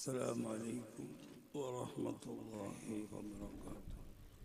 السلام عليكم ورحمة الله وبركاته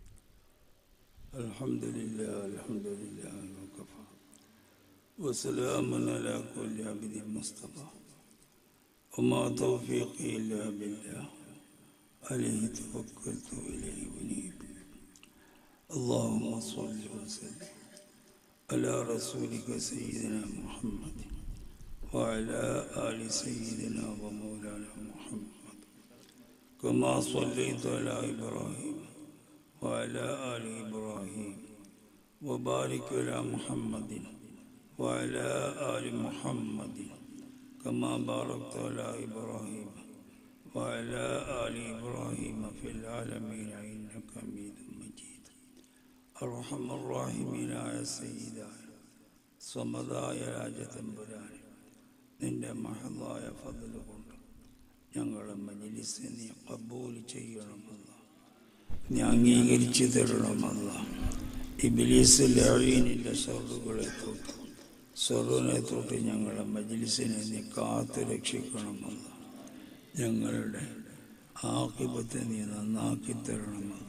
الحمد لله الحمد لله وكفى وسلام على كل عبد مصطفى وما توفيقي إلا بالله عليه توكلت إليه أنيب اللهم صل وسلم على رسولك سيدنا محمد وعلى آل سيدنا ومولانا محمد كما صليت على إبراهيم وعلى آل إبراهيم وبارك على محمد وعلى آل محمد كما باركت على إبراهيم وعلى آل إبراهيم في العالمين إنك حميد مجيد أرحم الراحمين يا سيدنا സ്വമതായ രാജതമ്പുരാൻ നിന്റെ മഹതായ ഫضل കൊണ്ട് ഞങ്ങളെ മജിലിസ് നീ കബൂൽ ചെയ്യണമല്ല നീ അംഗീകരിച്ചു തരണമല്ല ഇബിലീസ് ലഴീനിൻ്റെ ഷറുകളെ തൊട്ട് ഷറുവിനെ തൊട്ട് ഞങ്ങളെ മജിലിസിനെ നീ കാത്തു രക്ഷിക്കണമല്ല ഞങ്ങളുടെ ആക്കിപത്തെ നീ നന്നാക്കി തരണമല്ല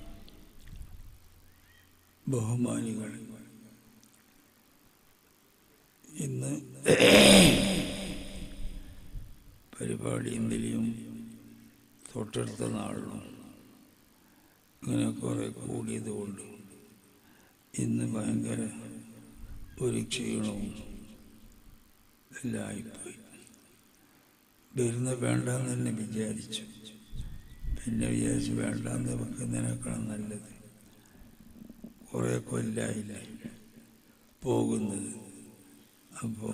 ബഹുമാനികൾ ഇന്ന് പരിപാടി ഇന്നലെയും തൊട്ടടുത്ത നാളിലും ഇങ്ങനെ കുറെ കൂടിയത് കൊണ്ട് ഇന്ന് ഭയങ്കര ഒരു ക്ഷീണവും എല്ലായിപ്പോയി വരുന്ന വേണ്ടെന്ന് തന്നെ വിചാരിച്ചു പിന്നെ വിചാരിച്ചു വേണ്ടെന്ന് വെക്കുന്നതിനേക്കാളും നല്ലത് കുറേ കൊല്ലായില്ലേ പോകുന്നത് അപ്പോൾ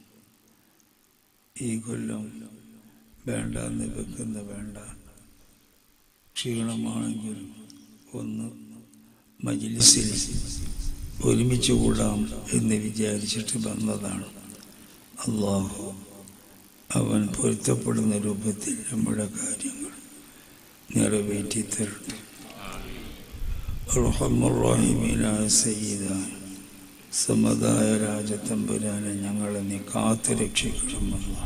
ഈ കൊല്ലം വേണ്ടെന്ന് വെക്കുന്ന വേണ്ട ക്ഷീണമാണെങ്കിലും ഒന്ന് മജിലിസിൽ ഒരുമിച്ച് കൂടാം എന്ന് വിചാരിച്ചിട്ട് വന്നതാണ് അള്ളാഹു അവൻ പൊരുത്തപ്പെടുന്ന രൂപത്തിൽ നമ്മുടെ കാര്യങ്ങൾ നിറവേറ്റി തരട്ടെ റഹമുറാഹിമീനായ സയ്യിദായ സമതായ രാജതമ്പുരാനെ ഞങ്ങളെ നീ കാത്തു രക്ഷിക്കണമെന്ന്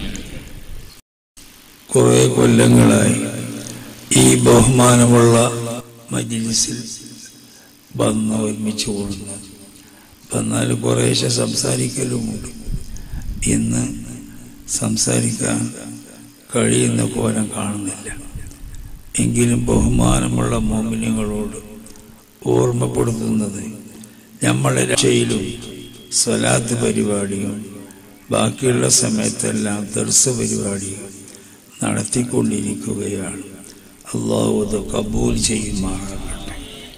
കുറെ കൊല്ലങ്ങളായി ഈ ബഹുമാനമുള്ള മജിലിസിൽ വന്ന് ഒരുമിച്ച് കൂടുന്നത് വന്നാൽ കുറേശ്ശെ സംസാരിക്കലുമുണ്ട് ഇന്ന് സംസാരിക്കാൻ കഴിയുന്ന കോലം കാണുന്നില്ല എങ്കിലും ബഹുമാനമുള്ള മോമിനികളോട് ഓർമ്മപ്പെടുത്തുന്നത് നമ്മളെ രക്ഷയിലും സ്വലാത്ത് പരിപാടിയും ബാക്കിയുള്ള സമയത്തെല്ലാം ദർശ പരിപാടിയും നടത്തിക്കൊണ്ടിരിക്കുകയാണ് അള്ളാഹു അത് കബൂൽ ചെയ്യുമാറാകട്ടെ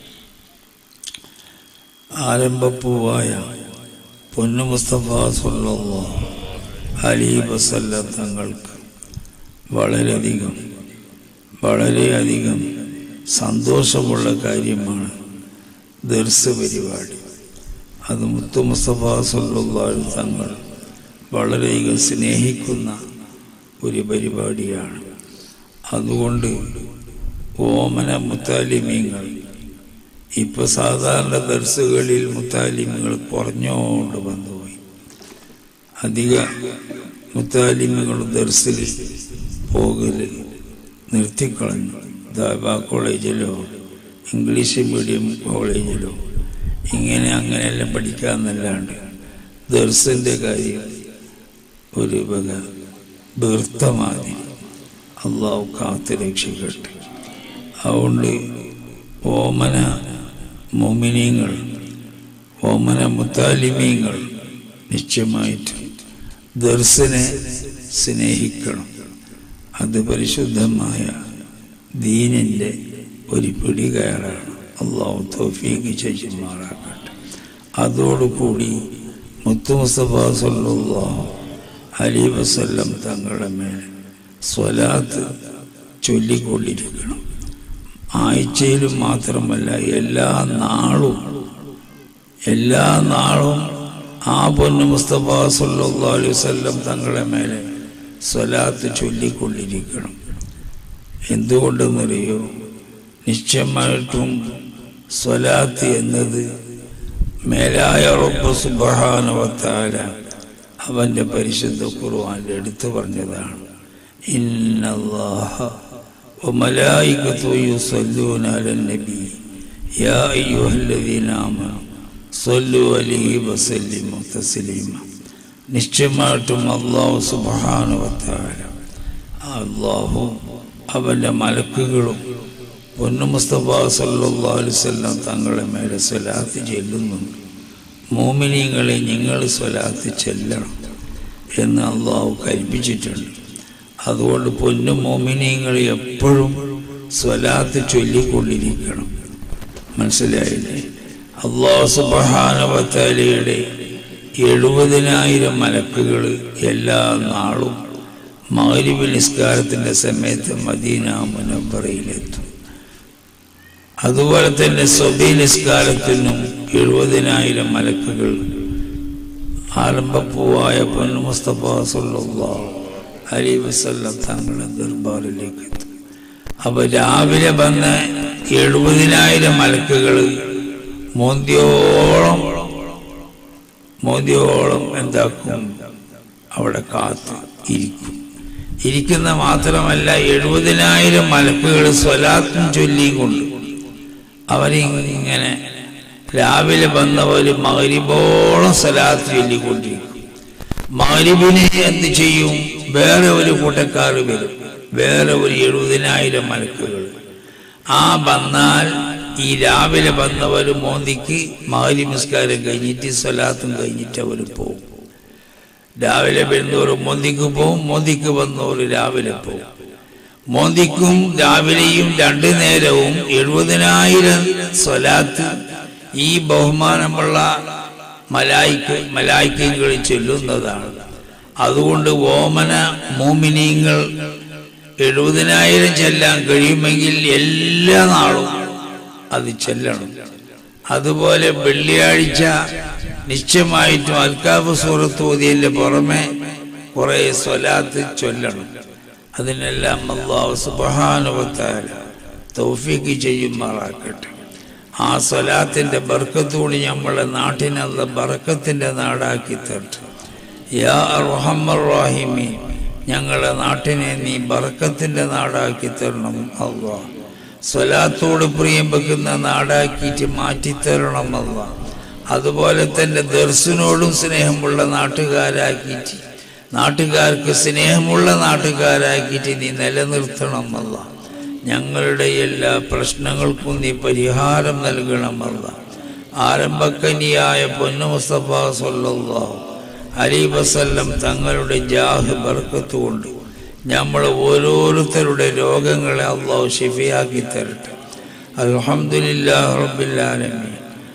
ആരംഭപ്പൂവായ പൊന്നു മുസ്തഫ സല്ലല്ലാഹു അലൈഹി വസല്ലം തങ്ങൾക്ക് വളരെയധികം വളരെയധികം സന്തോഷമുള്ള കാര്യമാണ് ദർശ പരിപാടി അത് മുത്തു മുസ്തഫ സല്ലല്ലാഹു തങ്ങൾ വളരെയധികം സ്നേഹിക്കുന്ന ഒരു പരിപാടിയാണ് അതുകൊണ്ട് ഓമന മുത്താലിമീങ്ങൾ ഇപ്പൊ സാധാരണ ദർസുകളിൽ മുത്താലിമുകൾ കുറഞ്ഞുകൊണ്ട് വന്നുപോയി അധിക മുത്താലിമുകൾ ദർസിൽ പോകല് നിർത്തിക്കളഞ്ഞു ദാബ കോളേജിലോ ഇംഗ്ലീഷ് മീഡിയം കോളേജിലോ ഇങ്ങനെ അങ്ങനെയെല്ലാം പഠിക്കാമെന്നല്ലാണ്ട് ദർസിൻ്റെ കാര്യം ഒരു വക വൃത്തമാതി അള്ളാഹു കാത്ത് രക്ഷിക്കട്ടെ അതുകൊണ്ട് ഓമന മൊമിനിയങ്ങൾ ഓമന മുത്താലിമീങ്ങൾ നിശ്ചയമായിട്ടും ദർശനെ സ്നേഹിക്കണം അത് പരിശുദ്ധമായ ദീനിൻ്റെ ഒരു പിടികയറാണ് അള്ളാഹു തോഫീക്ക് ചെയ്യുമാറാകട്ടെ അതോടുകൂടി മുത്തുമുസ്തഫ സല്ലാഹു അലി വസല്ലം തങ്ങളുടെ മേൽ സ്വലാത്ത് ചൊല്ലിക്കൊണ്ടിരിക്കണം ആഴ്ചയിലും മാത്രമല്ല എല്ലാ നാളും എല്ലാ നാളും ആ പൊന്നു മുസ്തഫ സല്ലാ അലൈഹി വസല്ലം തങ്ങളുടെ മേലെ സ്വലാത്ത് ചൊല്ലിക്കൊണ്ടിരിക്കണം എന്തുകൊണ്ടെന്നറിയോ നിശ്ചയമായിട്ടും സ്വലാത്ത് എന്നത് മേലായ റബ്ബ് സുബ്ഹാനഹു വ തആല അവൻ്റെ പരിശുദ്ധ ഖുർആനിൽ എടുത്തു പറഞ്ഞതാണ് إن الله وملائكته يصلون على النبي يا أيها الذين آمنوا صلوا عليه وسلموا تسليما നിശ്ചയമായിട്ടും അള്ളാഹു സുബാനുവത്താല അള്ളാഹു അവൻ്റെ മലക്കുകളും പൊന്നു മുസ്തഫ സല്ലാ അലുസല്ലാം തങ്ങളുടെ മേലെ സ്വലാത്ത് ചെല്ലുന്നുണ്ട് മോമിനിയങ്ങളെ നിങ്ങൾ സ്വലാത്ത് ചെല്ലണം എന്ന് അള്ളാഹു കൽപ്പിച്ചിട്ടുണ്ട് അതുകൊണ്ട് പൊന്നു മോമിനിയങ്ങൾ എപ്പോഴും സ്വലാത്ത് ചൊല്ലിക്കൊണ്ടിരിക്കണം മനസ്സിലായില്ലേ അള്ളാഹു സുബാനവത്താലയുടെ എഴുപതിനായിരം മലക്കുകൾ എല്ലാ നാളും മൗരിബ് നിസ്കാരത്തിൻ്റെ സമയത്ത് മദീന മുനമ്പറയിലെത്തും അതുപോലെ തന്നെ സ്വബി നിസ്കാരത്തിനും എഴുപതിനായിരം മലക്കുകൾ ആരംഭപ്പൂവായ പൊന്നു മുസ്തഫ സല്ലല്ലാഹു അലൈഹി വസല്ലം തങ്ങളുടെ ദർബാറിലേക്ക് എത്തും അപ്പൊ രാവിലെ വന്ന എഴുപതിനായിരം മലക്കുകൾ മോന്തിയോളം മോന്തിയോളം എന്താക്കും അവിടെ കാത്ത് ഇരിക്കും ഇരിക്കുന്ന മാത്രമല്ല എഴുപതിനായിരം മലക്കുകൾ സ്വലാത്തും ചൊല്ലിയും കൊണ്ട് അവരിങ്ങനെ രാവിലെ വന്നവർ മകരിബോളം സ്വലാത്ത് ചൊല്ലിക്കൊണ്ടിരിക്കും മകരിബിനെ എന്ത് ചെയ്യും വേറെ ഒരു കൂട്ടക്കാർ വരും വേറെ ഒരു എഴുപതിനായിരം മലക്കുകൾ ആ വന്നാൽ ഈ രാവിലെ വന്നവർ മോന്തിക്ക് മകരി നിസ്കാരം കഴിഞ്ഞിട്ട് സ്വലാത്തും കഴിഞ്ഞിട്ട് അവർ പോകും രാവിലെ വരുന്നവർ മോന്തിക്ക് പോവും മോന്തിക്ക് വന്നവർ രാവിലെ പോകും മോന്തിക്കും രാവിലെയും രണ്ടു നേരവും എഴുപതിനായിരം സ്വലാത്ത് ഈ ബഹുമാനമുള്ള മലായിക്ക് മലായിക്കങ്ങൾ ചൊല്ലുന്നതാണ് അതുകൊണ്ട് ഓമന മോമിനിയങ്ങൾ എഴുപതിനായിരം ചെല്ലാൻ കഴിയുമെങ്കിൽ എല്ലാ നാളും അത് ചെല്ലണം അതുപോലെ വെള്ളിയാഴ്ച നിശ്ചയമായിട്ടും അൽക്കാഫ് സൂറത്ത് ഓതിയതിൻ്റെ പുറമെ കുറേ സ്വലാത്ത് ചൊല്ലണം അതിനെല്ലാം അള്ളാഹു സുബാനുവത്താല തൗഫീക്ക് ചെയ്യുമാറാക്കട്ടെ ആ സ്വലാത്തിൻ്റെ ബർക്കത്തോട് നമ്മളെ നാട്ടിനുള്ള ബർക്കത്തിൻ്റെ നാടാക്കി തരട്ടെ യാ റഹമ്മർ റാഹിമീൻ ഞങ്ങളെ നാട്ടിനെ നീ ബർക്കത്തിൻ്റെ നാടാക്കി തരണം അള്ളാ സ്വലാത്തോട് പ്രിയം വെക്കുന്ന നാടാക്കിയിട്ട് മാറ്റിത്തരണം അല്ല അതുപോലെ തന്നെ ദർശനോടും സ്നേഹമുള്ള നാട്ടുകാരാക്കിയിട്ട് നാട്ടുകാർക്ക് സ്നേഹമുള്ള നാട്ടുകാരാക്കിയിട്ട് നീ നിലനിർത്തണം അല്ല ഞങ്ങളുടെ എല്ലാ പ്രശ്നങ്ങൾക്കും നീ പരിഹാരം നൽകണമല്ല ആരംഭക്കനിയായ പൊന്നു മുസ്തഫ സല്ലല്ലാഹു അലി വസല്ലം തങ്ങളുടെ ജാഹ് ബർക്കത്ത് കൊണ്ട് നമ്മൾ ഓരോരുത്തരുടെ രോഗങ്ങളെ അള്ളാഹു ഷിഫിയാക്കി തരട്ടെ അൽഹംദുലില്ലാഹ് റബ്ബിൽ ആലമീൻ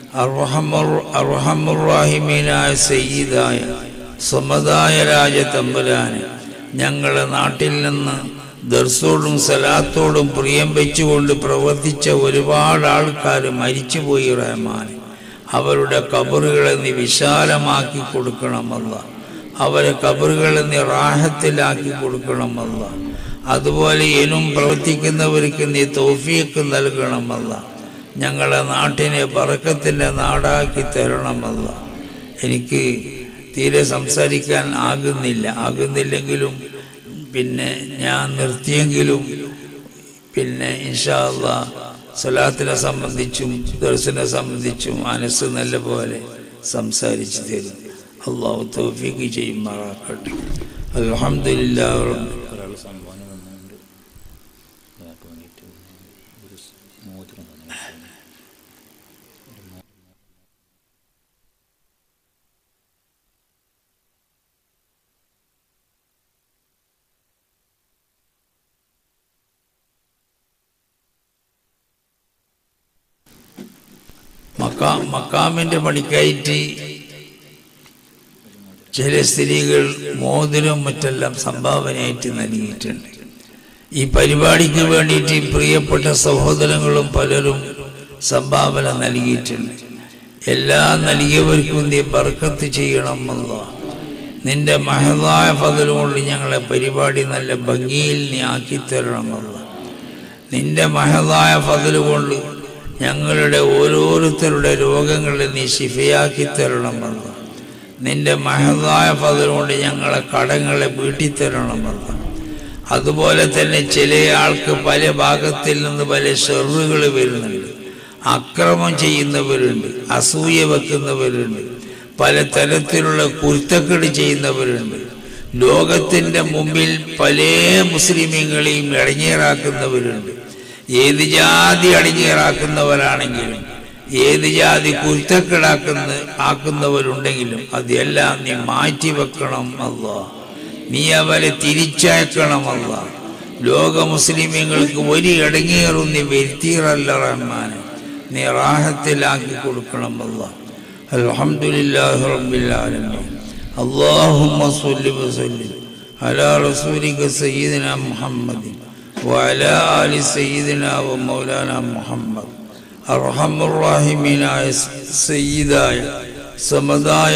അർഹമുറാഹിമീനായ സയ്യിദായ സമതായ രാജ തമ്പുരാന് ഞങ്ങളെ നാട്ടിൽ നിന്ന് ദർസോടും സലാത്തോടും പ്രിയം വെച്ചുകൊണ്ട് പ്രവർത്തിച്ച ഒരുപാട് ആൾക്കാർ മരിച്ചുപോയി റഹ്മാൻ അവരുടെ കബറുകളെ നീ വിശാലമാക്കി കൊടുക്കണമല്ല അവരെ കബറുകളെ നീ റാഹത്തിലാക്കി കൊടുക്കണമല്ല അതുപോലെ ഇനും പ്രവർത്തിക്കുന്നവർക്ക് നീ തോഫിയൊക്കെ നൽകണമല്ല ഞങ്ങളെ നാട്ടിനെ പറക്കത്തിൻ്റെ നാടാക്കി തരണമല്ല എനിക്ക് തീരെ സംസാരിക്കാൻ ആകുന്നില്ല ആകുന്നില്ലെങ്കിലും പിന്നെ ഞാൻ നിർത്തിയെങ്കിലും പിന്നെ ഇൻഷാല്ല സ്വലാത്തിനെ സംബന്ധിച്ചും ദർശനെ സംബന്ധിച്ചും മനസ്സ് നല്ല പോലെ സംസാരിച്ചു തരും അള്ളാഹു തൗഫീക്ക് ചെയ്യുമാറാക്കട്ടെ അൽഹംദുലില്ലാ റബ്ബിൽ ഒരാൾ സംഭാവന തന്നുകൊണ്ട് അയാൾക്ക് വേണ്ടിയിട്ട് ഒരു മോതിരം തന്നിട്ടുണ്ട് മക്കാ മക്കാമിൻ്റെ പണിക്കായിട്ട് ചില സ്ത്രീകൾ മോതിരം മറ്റെല്ലാം സംഭാവനയായിട്ട് നൽകിയിട്ടുണ്ട് ഈ പരിപാടിക്ക് വേണ്ടിയിട്ട് പ്രിയപ്പെട്ട സഹോദരങ്ങളും പലരും സംഭാവന നൽകിയിട്ടുണ്ട് എല്ലാം നൽകിയവർക്കും നീ ബർക്കത്ത് ചെയ്യണമെന്നല്ല നിന്റെ മഹതായ ഫതൽ കൊണ്ട് ഞങ്ങളെ പരിപാടി നല്ല ഭംഗിയിൽ നീ ആക്കിത്തരണമെന്നല്ല നിന്റെ മഹതായ ഫതൽ കൊണ്ട് ഞങ്ങളുടെ ഓരോരുത്തരുടെ രോഗങ്ങളെ നീ ശിഫയാക്കി തരണമെന്ന് നിന്റെ മഹതായ ഫതൽ കൊണ്ട് ഞങ്ങളെ കടങ്ങളെ വീട്ടിത്തരണമെന്ന് അതുപോലെ തന്നെ ചില ആൾക്ക് പല ഭാഗത്തിൽ നിന്ന് പല ഷെറുകൾ വരുന്നുണ്ട് അക്രമം ചെയ്യുന്നവരുണ്ട് അസൂയ വെക്കുന്നവരുണ്ട് പല തരത്തിലുള്ള കുരുത്തക്കേട് ചെയ്യുന്നവരുണ്ട് ലോകത്തിന്റെ മുമ്പിൽ പല മുസ്ലിമീങ്ങളെയും ഇടങ്ങേറാക്കുന്നവരുണ്ട് ഏത് ജാതി അടങ്ങിയറാക്കുന്നവരാണെങ്കിലും ഏത് ജാതി കുരുത്തക്കെടാക്കുന്ന ആക്കുന്നവരുണ്ടെങ്കിലും അതെല്ലാം നീ മാറ്റി വെക്കണം അല്ല നീ അവരെ തിരിച്ചയക്കണമല്ല ലോക മുസ്ലിമീങ്ങൾക്ക് ഒരു ഇടങ്ങേറും നീ വരുത്തിയറല്ല റഹ്മാനെ നീ റാഹത്തിലാക്കി കൊടുക്കണമല്ല അൽഹംദുലില്ലാഹി റബ്ബിൽ ആലമീൻ اللهم صل وسلم على رسولك سيدنا محمد وعلى آل سيدنا ومولانا محمد أرحم الراحمين സയ്യിദായ സമതായ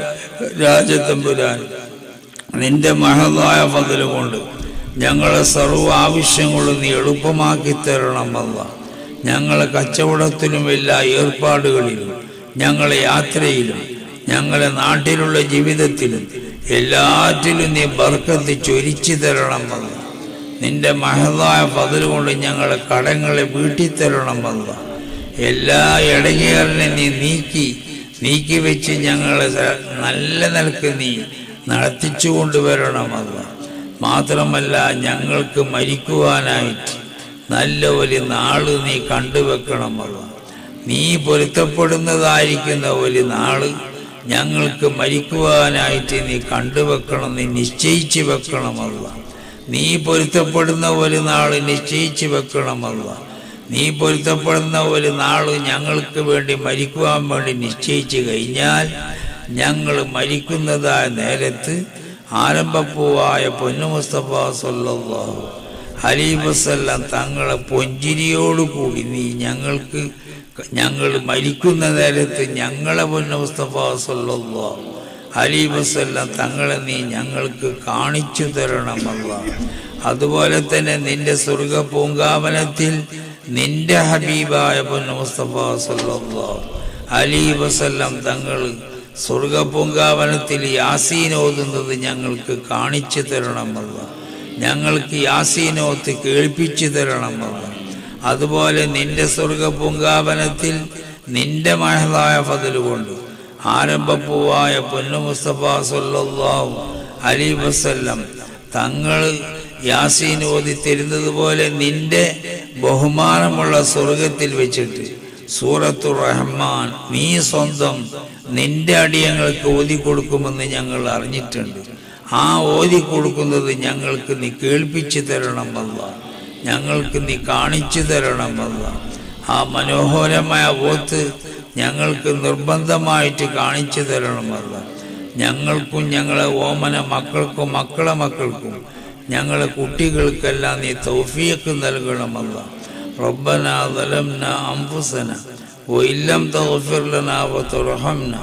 രാജതമ്പുരാൻ നിന്റെ മഹതായ ഫതില് കൊണ്ട് ഞങ്ങളെ സർവ്വ ആവശ്യങ്ങളും നീ എളുപ്പമാക്കി തരണമല്ല ഞങ്ങളെ കച്ചവടത്തിലും എല്ലാ ഏർപ്പാടുകളിലും ഞങ്ങളെ യാത്രയിലും ഞങ്ങളെ നാട്ടിലുള്ള ജീവിതത്തിലും എല്ലാറ്റിലും നീ ബർക്കത്ത് ചൊരിച്ചു തരണമല്ല നിന്റെ മഹതായ ഫതിൽ കൊണ്ട് ഞങ്ങളെ കടങ്ങളെ വീട്ടിത്തരണമല്ല എല്ലാ ഇടങ്ങേറിനെ നീ നീക്കി നീക്കി വെച്ച് ഞങ്ങളെ സ- നല്ല നിലക്ക് നീ നടത്തിച്ചു കൊണ്ടുവരണമല്ല മാത്രമല്ല ഞങ്ങൾക്ക് മരിക്കുവാനായിട്ട് നല്ല ഒരു നാള് നീ കണ്ടുവെക്കണമല്ല നീ പൊരുത്തപ്പെടുന്നതായിരിക്കുന്ന ഒരു നാള് ഞങ്ങൾക്ക് മരിക്കുവാനായിട്ട് നീ കണ്ടുവെക്കണം നീ നിശ്ചയിച്ചു വെക്കണമല്ല നീ പൊരുത്തപ്പെടുന്ന ഒരു നാള് നിശ്ചയിച്ചു വെക്കണമല്ല നീ പൊരുത്തപ്പെടുന്ന ഒരു നാള് ഞങ്ങൾക്ക് വേണ്ടി മരിക്കുവാൻ വേണ്ടി നിശ്ചയിച്ചു കഴിഞ്ഞാൽ ഞങ്ങൾ മരിക്കുന്നതായ നേരത്ത് ആരംഭപ്പൂവായ പൊന്നു മുസ്തഫ സല്ലല്ലാഹു അലൈഹി വസല്ലം തങ്ങളെ പൊഞ്ചിരിയോടുകൂടി നീ ഞങ്ങൾക്ക് ഞങ്ങൾ മരിക്കുന്ന നേരത്ത് ഞങ്ങളെ പൊന്നു മുസ്തഫ സല്ലല്ലാഹു അലൈഹി വസല്ലം തങ്ങളെ നീ ഞങ്ങൾക്ക് കാണിച്ചു തരണമല്ല അതുപോലെ തന്നെ നിന്റെ സ്വർഗ പൂങ്കാവനത്തിൽ നിന്റെ ഹബീബായ പൊന്നു മുസ്തഫ സല്ലല്ലാഹു അലൈഹി വസല്ലം തങ്ങൾ സ്വർഗ പൂങ്കാവനത്തിൽ യാസീൻ ഓതുന്നത് ഞങ്ങൾക്ക് കാണിച്ചു തരണമല്ല ഞങ്ങൾക്ക് യാസീനോത്ത് കേൾപ്പിച്ചു തരണമല്ല അതുപോലെ നിന്റെ സ്വർഗ പൂങ്കാവനത്തിൽ നിന്റെ മഹതായ ഫതില് കൊണ്ട് ആരംഭപ്പൂവായ പൊന്നു മുസ്തഫ സല്ലല്ലാഹു അലൈഹി വസല്ലം തങ്ങൾ യാസീൻ ഓതി തരുന്നത് പോലെ നിന്റെ ബഹുമാനമുള്ള സ്വർഗത്തിൽ വെച്ചിട്ട് സൂറത്തു റഹ്മാൻ നീ സ്വന്തം നിന്റെ അടിയങ്ങൾക്ക് ഓതി കൊടുക്കുമെന്ന് ഞങ്ങൾ അറിഞ്ഞിട്ടുണ്ട് ആ ഓതി കൊടുക്കുന്നത് ഞങ്ങൾക്ക് നീ കേൾപ്പിച്ചു തരണമല്ല ഞങ്ങൾക്ക് നീ കാണിച്ചു തരണമല്ല ആ മനോഹരമായ ഓത്ത് ഞങ്ങൾക്ക് നിർബന്ധമായിട്ട് കാണിച്ചു തരണമല്ല ഞങ്ങൾക്കും ഞങ്ങളെ ഓമന മക്കൾക്കും മക്കളെ മക്കൾക്കും ഞങ്ങളെ കുട്ടികൾക്കെല്ലാം നീ തൗഫീഖ് നൽകണമല്ല ربنا ظلمنا أنفسنا وإن لم تغفر لنا وترحمنا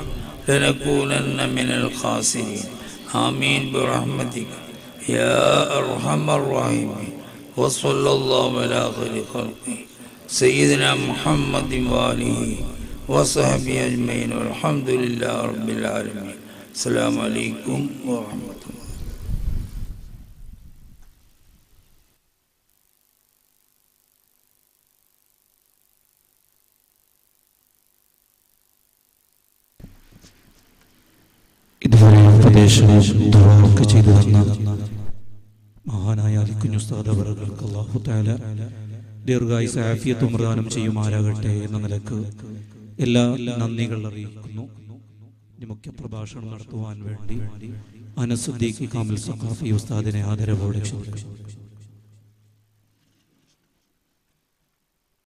لنكونن من الخاسرين آمين برحمتك يا أرحم الراحمين وصلى الله على خير خلقه سيدنا محمد وآله وصحبه أجمعين والحمد لله رب العالمين السلام عليكم ورحمة الله ഇതുവരെ ഉപദേശവും ദുആയൊക്കെ ചെയ്തു തന്ന മഹാനായ അലിക്കുഞ്ഞു ഉസ്താദ് അവറുകൾക്ക് അല്ലാഹു തആല ദീർഘായുസ് ആഫിയത്തും പ്രദാനം ചെയ്യുമാരാകട്ടെ എന്ന നിലക്ക് എല്ലാ നന്ദികൾ അറിയിക്കുന്നു ഇനി മുഖ്യ പ്രഭാഷണം നടത്തുവാൻ വേണ്ടി അനസുദ്ദീഖ് കാമിൽ സഖാഫി ഉസ്താദിനെ ആദരവോടെ ക്ഷണിക്കുന്നു